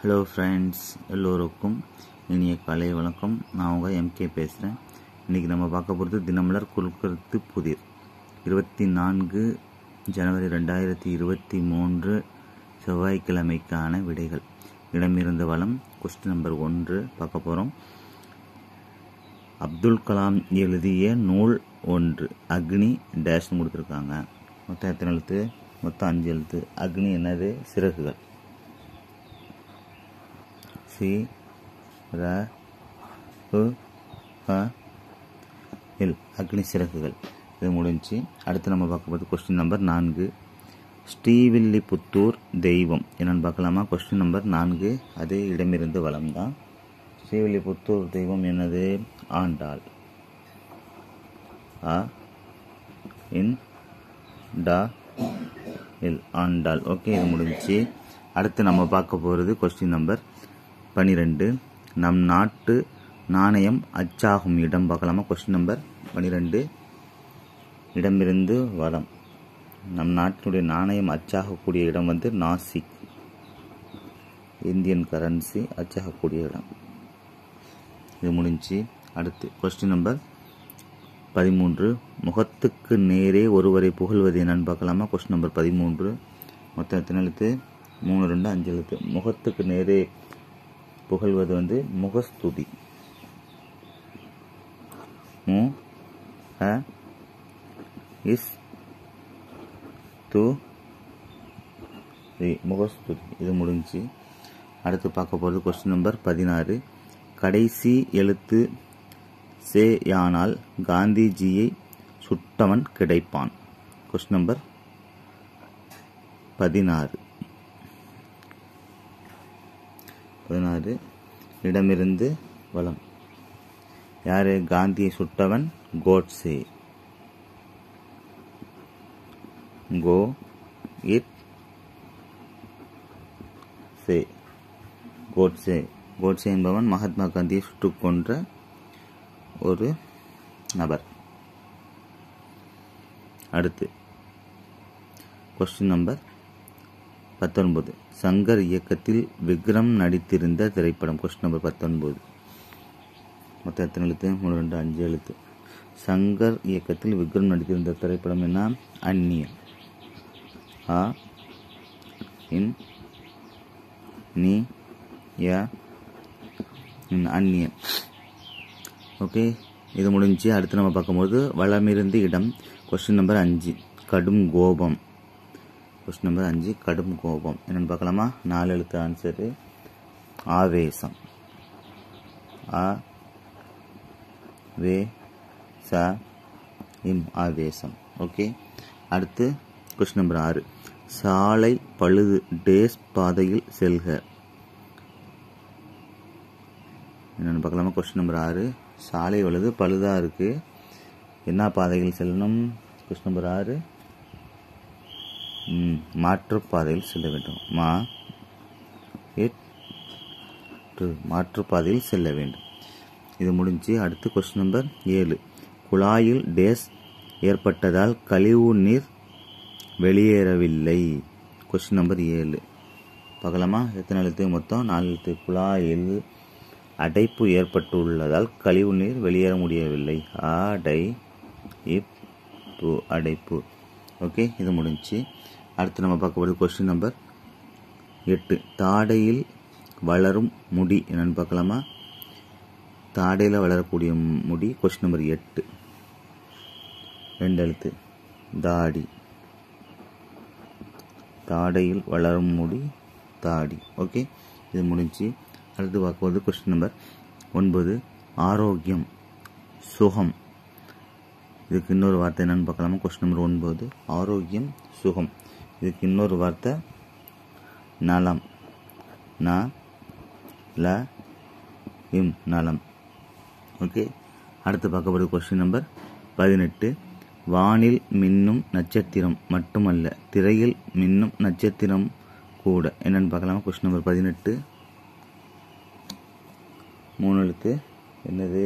hello friends எல்லோருக்கும் இனிய காலை வணக்கம் நான் உங்கள் எம்கே பேசுகிறேன் இன்றைக்கி நம்ம பார்க்க போகிறது தினமலர் குறுக்கருத்து புதிர் இருபத்தி நான்கு ஜனவரி ரெண்டாயிரத்தி இருபத்தி மூன்று செவ்வாய்க்கிழமைக்கான விடைகள் இடமிருந்த வளம் கொஸ்டின் நம்பர் ஒன்று பார்க்க போகிறோம் அப்துல் கலாம் எழுதிய நூல் ஒன்று அக்னி டேஷ்னு கொடுத்துருக்காங்க மொத்தம் எத்தனை எழுத்து மொத்தம் அஞ்சு எழுத்து அக்னி என்னது சிறகுகள் சி ர உ அ இல் அக்னி சிறகுகள் இது முடிஞ்சு அடுத்து நம்ம பார்க்க போகிறது கொஸ்டின் நம்பர் நான்கு ஸ்ரீவில்லிபுத்தூர் தெய்வம் என்னென்னு பார்க்கலாமா கொஸ்டின் நம்பர் நான்கு அதே இடமிருந்து வளம் தான் ஸ்ரீவில்லிபுத்தூர் தெய்வம் என்னது ஆண்டாள் ஆ இன் டா இல் ஆண்டாள் ஓகே இது முடிஞ்சு அடுத்து நம்ம பார்க்க போகிறது கொஸ்டின் நம்பர் பனிரெண்டு நம் நாட்டு நாணயம் அச்சாகும் இடம் பார்க்கலாமா கொஸ்டின் நம்பர் பனிரெண்டு இடமிருந்து வளம் நம் நாட்டினுடைய நாணயம் அச்சாகக்கூடிய இடம் வந்து நாசிக் இந்தியன் கரன்சி அச்சாகக்கூடிய இடம் இது முடிஞ்சு அடுத்து கொஸ்டின் நம்பர் பதிமூன்று முகத்துக்கு நேரே ஒருவரை புகழ்வது என்னன்னு பார்க்கலாமா கொஸ்டின் நம்பர் பதிமூன்று மொத்தம் எத்தனை எழுத்து மூணு ரெண்டு அஞ்சு எழுத்து முகத்துக்கு நேரே புகழ்வது வந்து முகஸ்துதி மு ஹ இஸ் து முகஸ்துதி இது முடிஞ்சு அடுத்து பார்க்க போகிறது கொஸ்டின் நம்பர் பதினாறு கடைசி எழுத்து சேயானால் காந்திஜியை சுட்டவன் கிடைப்பான் கொஸ்டின் நம்பர் பதினாறு பதினாறு இடமிருந்து வளம் யாரு காந்தியை சுட்டவன் கோட்ஸே கோ இட் சே கோட்ஸே கோட்ஸே என்பவன் மகாத்மா காந்தியை சுட்டுக் கொன்ற ஒரு நபர் அடுத்து கொஸ்டின் நம்பர் பத்தொன்பது சங்கர் இயக்கத்தில் விக்ரம் நடித்திருந்த திரைப்படம் கொஸ்டின் நம்பர் பத்தொன்பது மொத்தம் எத்தனை எழுத்து மூணு ரெண்டு அஞ்சு எழுத்து சங்கர் இயக்கத்தில் விக்ரம் நடித்திருந்த திரைப்படம் என்ன அந்நியன் ஆ இன் நீ யா இன் அந்நியன் ஓகே இது முடிஞ்சு அடுத்து நம்ம பார்க்கும்போது வளமிருந்து இடம் கொஸ்டின் நம்பர் அஞ்சு கடும் கோபம் கொஸ்டின் நம்பர் அஞ்சு கடும் கோபம் என்னென்னு பார்க்கலாமா நாலு எழுத்து ஆன்சரு ஆவேசம் ஆ வே ச இம் ஆவேசம் ஓகே அடுத்து கொஸ்டின் நம்பர் ஆறு சாலை பழுது டேஸ் பாதையில் செல்க என்னென்னு பார்க்கலாமா கொஸ்டின் நம்பர் ஆறு சாலை வலது பழுதாக இருக்குது என்ன பாதையில் செல்லணும் கொஸ்டின் நம்பர் ஆறு மாற்றுப்பாதையில் செல்ல வேண்டும் மா எட்டு மாற்றுப்பாதையில் செல்ல வேண்டும் இது முடிஞ்சு அடுத்து கொஸ்டின் நம்பர் ஏழு குழாயில் டேஸ் ஏற்பட்டதால் கழிவு நீர் வெளியேறவில்லை கொஸ்டின் நம்பர் ஏழு பார்க்கலாமா எத்தனை எழுத்து மொத்தம் நாலு எழுத்து குழாயில் அடைப்பு ஏற்பட்டுள்ளதால் கழிவு நீர் வெளியேற முடியவில்லை அடை இப்பு அடைப்பு ஓகே இது முடிஞ்சு அடுத்து நம்ம பார்க்க போகிறது கொஸ்டின் நம்பர் எட்டு தாடையில் வளரும் முடி என்னென்னு பார்க்கலாமா தாடையில் வளரக்கூடிய முடி கொஸ்டின் நம்பர் எட்டு ரெண்டு எழுத்து தாடி தாடையில் வளரும் முடி தாடி ஓகே இது முடிஞ்சு அடுத்து பார்க்கும்போது கொஸ்டின் நம்பர் ஒன்பது ஆரோக்கியம் சுகம் இதுக்கு இன்னொரு வார்த்தை என்னன்னு பார்க்கலாமா கொஸ்டின் நம்பர் ஒன்பது ஆரோக்கியம் சுகம் இதுக்கு இன்னொரு வார்த்தை நலம் ந ல இம் நலம் ஓகே அடுத்து பார்க்கப்படுது கொஸ்டின் நம்பர் பதினெட்டு வானில் மின்னும் நட்சத்திரம் மட்டுமல்ல திரையில் மின்னும் நட்சத்திரம் கூட என்னன்னு பார்க்கலாமா கொஸ்டின் நம்பர் பதினெட்டு மூணு எழுத்து என்னது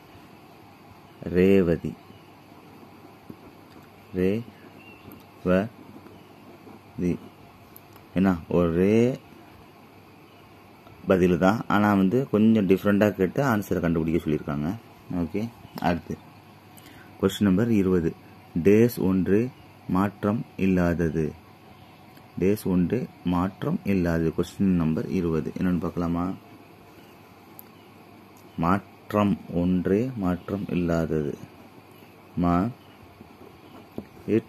ரேவதி ரே வ தி என்ன ஒரே பதில் தான் ஆனால் வந்து கொஞ்சம் டிஃப்ரெண்ட்டாக கேட்டு ஆன்சரை கண்டுபிடிக்க சொல்லியிருக்காங்க ஓகே அடுத்து கொஸ்டின் நம்பர் இருபது டேஸ் ஒன்று மாற்றம் இல்லாதது டேஸ் ஒன்று மாற்றம் இல்லாதது கொஸ்டின் நம்பர் இருபது என்னென்னு பார்க்கலாமா மாற்றம் ஒன்றே மாற்றம் இல்லாதது மா இட்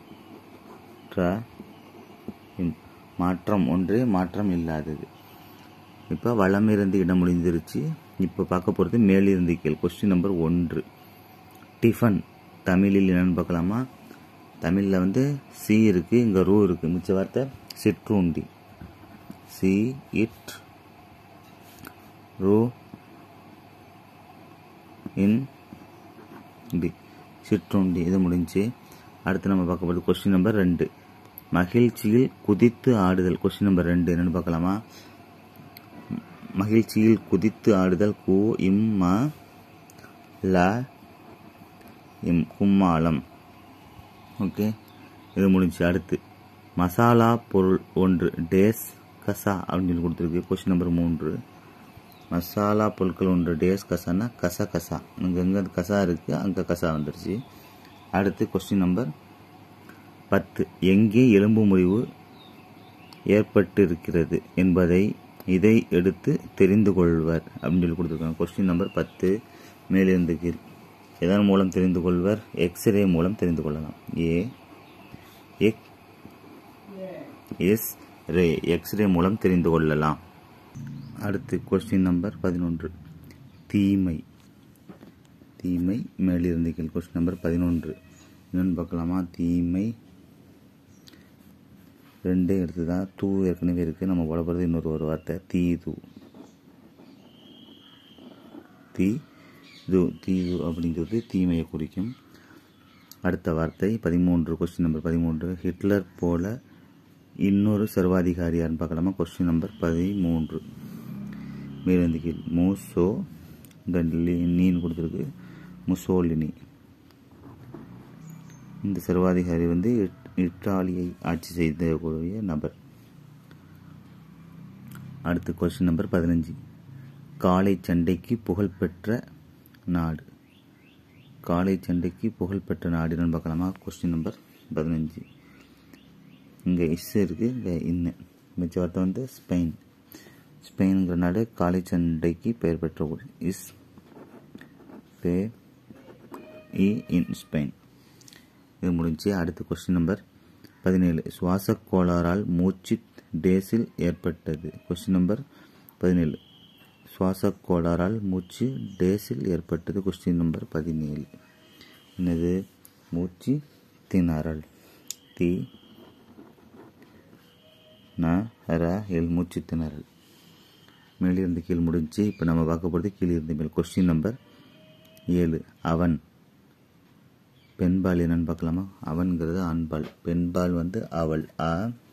மாற்றம் ஒன்றே மாற்றம் இல்லாதது இப்போ வளமிருந்து இடம் முடிஞ்சிருச்சு இப்போ பார்க்க போகிறது மேலிருந்து கேள் கொஸ்டின் நம்பர் ஒன்று டிஃபன் தமிழில் என்னென்னு பார்க்கலாமா தமிழில் வந்து சி இருக்குது இங்கே ரூ இருக்குது மிச்ச வார்த்தை சிற்றுண்டி சி இட் ரூ இன் டி சிற்றுண்டி இது முடிஞ்சு அடுத்து நம்ம பார்க்க போகிறது கொஸ்டின் நம்பர் ரெண்டு மகிழ்ச்சியில் குதித்து ஆடுதல் கொஸ்டின் நம்பர் ரெண்டு என்னென்னு பார்க்கலாமா மகிழ்ச்சியில் குதித்து ஆடுதல் கு இம் ம ல இம் கும்மாளம் ஓகே இது முடிஞ்சு அடுத்து மசாலா பொருள் ஒன்று டேஸ் கசா அப்படின்னு சொல்லி கொடுத்துருக்கு கொஸ்டின் நம்பர் மூன்று மசாலா பொருட்கள் ஒன்று டேஸ் கசானா கசா கசா இங்கே எங்கே கசா இருக்குது அங்கே கசா வந்துருச்சு அடுத்து கொஸ்டின் நம்பர் பத்து எங்கே எலும்பு முறிவு ஏற்பட்டு இருக்கிறது என்பதை இதை எடுத்து தெரிந்து கொள்வர் அப்படின்னு சொல்லி கொடுத்துருக்காங்க கொஸ்டின் நம்பர் பத்து மேலிருந்து கீழ் எதன் மூலம் தெரிந்து கொள்வர் எக்ஸ்ரே மூலம் தெரிந்து கொள்ளலாம் ஏ எக் எஸ் ரே எக்ஸ்ரே மூலம் தெரிந்து கொள்ளலாம் அடுத்து கொஸ்டின் நம்பர் பதினொன்று தீமை தீமை மேலிருந்து கீழ் கொஸ்டின் நம்பர் பதினொன்று என்னென்னு பார்க்கலாமா தீமை ரெண்டே எடுத்து தான் தூ ஏற்கனவே இருக்குது நம்ம போட போகிறது இன்னொரு ஒரு வார்த்தை தீது தீ இது தீது அப்படிங்கிறது தீமையை குறிக்கும் அடுத்த வார்த்தை பதிமூன்று கொஸ்டின் நம்பர் பதிமூன்று ஹிட்லர் போல இன்னொரு சர்வாதிகாரியார்னு பார்க்கலாமா கொஸ்டின் நம்பர் பதிமூன்று மேலிருந்து கீழ் மூசோ இந்த நீன்னு கொடுத்துருக்கு முசோலினி இந்த சர்வாதிகாரி வந்து இத்தாலியை ஆட்சி செய்தக்கூடிய நபர் அடுத்து கொஸ்டின் நம்பர் பதினஞ்சு காளை சண்டைக்கு புகழ்பெற்ற நாடு காளை சண்டைக்கு புகழ்பெற்ற நாடு என்னன்னு பார்க்கலாமா கொஸ்டின் நம்பர் பதினஞ்சு இங்கே இஸ் இருக்குது இங்கே இன்னு மிச்ச வார்த்தை வந்து ஸ்பெயின் ஸ்பெயின்ங்கிற நாடு காளை சண்டைக்கு பெயர் பெற்ற ஊர் is pay E in Spain இது முடிஞ்சு அடுத்த கொஸ்டின் நம்பர் பதினேழு சுவாச கோளாறால் மூச்சு டேஸில் ஏற்பட்டது கொஸ்டின் நம்பர் பதினேழு சுவாச கோளாறால் மூச்சு டேஸில் ஏற்பட்டது கொஸ்டின் நம்பர் பதினேழு என்னது மூச்சு திணறல் தி ந ர எல் மூச்சு திணறல் மேலிருந்து கீழ் முடிஞ்சு இப்போ நம்ம பார்க்க போகிறது கீழிருந்து மேல் கொஸ்டின் நம்பர் ஏழு அவன் பெண்பால் என்னன்னு பார்க்கலாமா அவன்கிறது ஆண்பால் பெண்பால் வந்து அவள் அ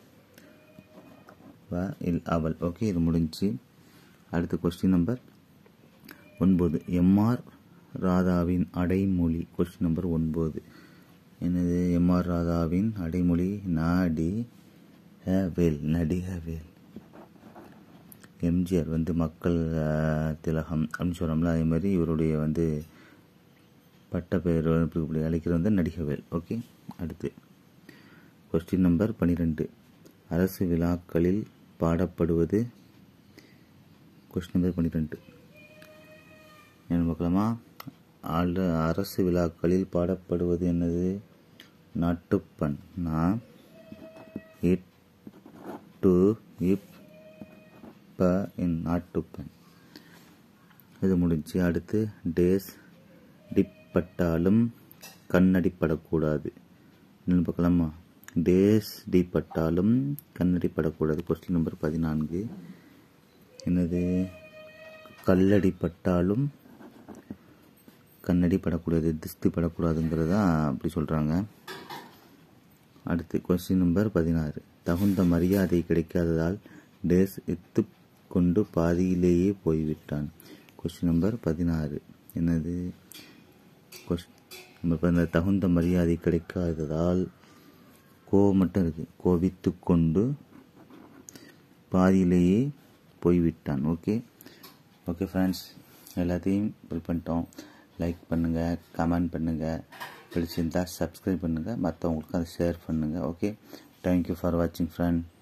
வ இல் அவள் ஓகே இது முடிஞ்சு அடுத்த கொஸ்டின் நம்பர் ஒன்பது எம்ஆர் ராதாவின் அடைமொழி கொஸ்டின் நம்பர் ஒன்பது என்னது எம்ஆர் ராதாவின் அடைமொழி நாடி வேல் நடிக வேல் எம்ஜிஆர் வந்து மக்கள் திலகம் அப்படின்னு சொல்கிறோம்ல அதே மாதிரி இவருடைய வந்து பட்ட பெயர் இப்படி அழைக்கிறது வந்து நடிகவேல் ஓகே அடுத்து கொஸ்டின் நம்பர் பன்னிரெண்டு அரசு விழாக்களில் பாடப்படுவது கொஸ்டின் நம்பர் பன்னிரெண்டு என்ன பார்க்கலாமா ஆள் அரசு விழாக்களில் பாடப்படுவது என்னது நாட்டுப்பண் நா இட் டு இப் ப இன் நாட்டுப்பண் இது முடிஞ்சு அடுத்து டேஸ் டிப் பட்டாலும் கண்ணடி படக்கூடாது என்னென்னு பார்க்கலாமா டேஸ் டி பட்டாலும் கண்ணடி படக்கூடாது கொஸ்டின் நம்பர் பதினான்கு என்னது கல்லடி பட்டாலும் கண்ணடி படக்கூடாது திஸ்தி படக்கூடாதுங்கிறது தான் அப்படி சொல்கிறாங்க அடுத்து கொஸ்டின் நம்பர் பதினாறு தகுந்த மரியாதை கிடைக்காததால் டேஸ் எத்து கொண்டு பாதியிலேயே போய்விட்டான் கொஸ்டின் நம்பர் பதினாறு என்னது நம்ம இப்போ அந்த தகுந்த மரியாதை கிடைக்காததால் கோ மட்டும் இருக்குது கோபித்து கொண்டு பாதியிலேயே போய்விட்டான் ஓகே ஓகே ஃப்ரெண்ட்ஸ் எல்லாத்தையும் ஃபில் பண்ணிட்டோம் லைக் பண்ணுங்கள் கமெண்ட் பண்ணுங்கள் பிடிச்சிருந்தா சப்ஸ்கிரைப் பண்ணுங்கள் மற்றவங்களுக்கு அதை ஷேர் பண்ணுங்கள் ஓகே தேங்க்யூ ஃபார் வாட்சிங் ஃப்ரெண்ட்